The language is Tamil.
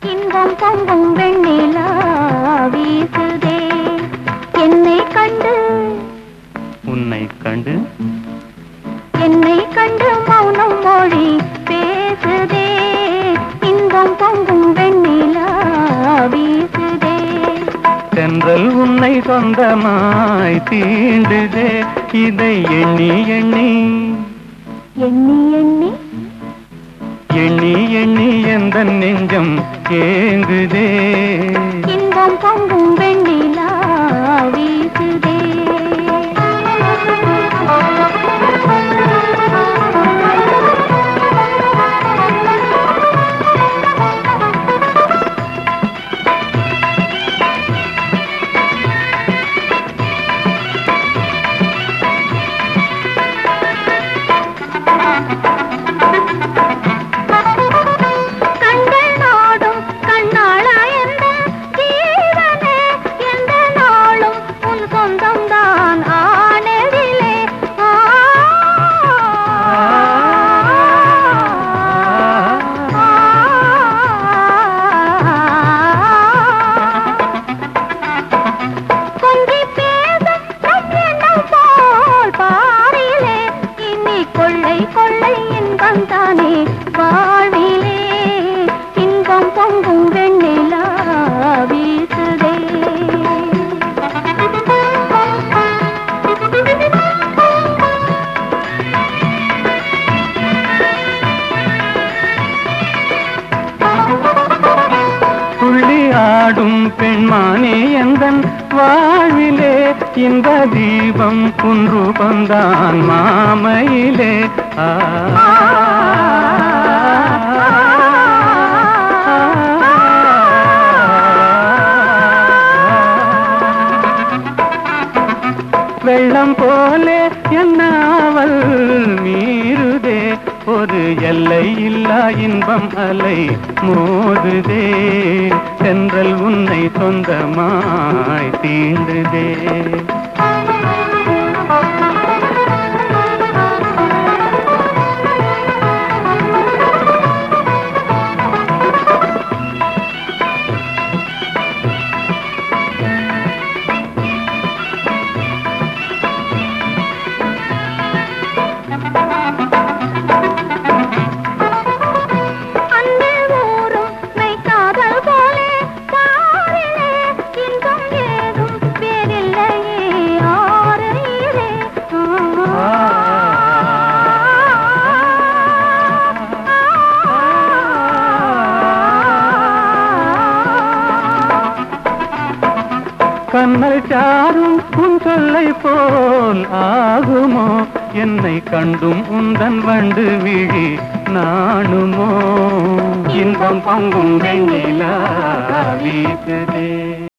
இன்பம் பொங்கும் வெண்ணிலா வீசுதே என்னை கண்டு உன்னை கண்டு என்னை கண்டு மௌனம் மொழி பேசுதே இன்பம் பொங்கும் வெண்ணிலா வீசுதே தென்றல் உன்னை சொந்தமாய் தீண்டுதே இதை எண்ணி எண்ணி எண்ணி எண்ணி எண்ணி எண்ணி எந்த நெஞ்சம் ஏங்குதே இன்பம் பொங்கும் வெண்ணிலா வீசுதே கண்கள் நாடும் கண்ணாளா என்ற ஜீவனே எந்த நாளும் உன் சொந்தம்தான் ஆனதிலே ஆ. கொஞ்சி பேசும் நம் எண்ணம் போல் பாரிலே இனி கொள்ளை கொள்ளை இன்பம் தானே வாழ்விலே இன்பம் பொங்கும் வெண்ணிலா வீசுதே துள்ளி ஆடும் பெண்மானே எந்தன் வாழ்விலே இந்த தீபம் குன்று பந்தான் மாமையிலே ஆ வெள்ளம் போலே என்னாவல் மீறுதே ஒரு எல்லை இல்லா இன்பம் அலை மோதுதே சென்றல் உன்னை சொந்தமாய் தீண்டுதே அன்பு ஊரும் மெய்க்காதல் போலே பாரிலே இன்பம் ஏதும் வேறில்லையே ஆரையிலே கண்ணல் சாரும் உன் சொல்லை போல் ஆகுமோ என்னை கண்டும் உந்தன் வண்டு விழி நாணுமோ இன்பம் பொங்கும் வெண்ணிலா வீசுதே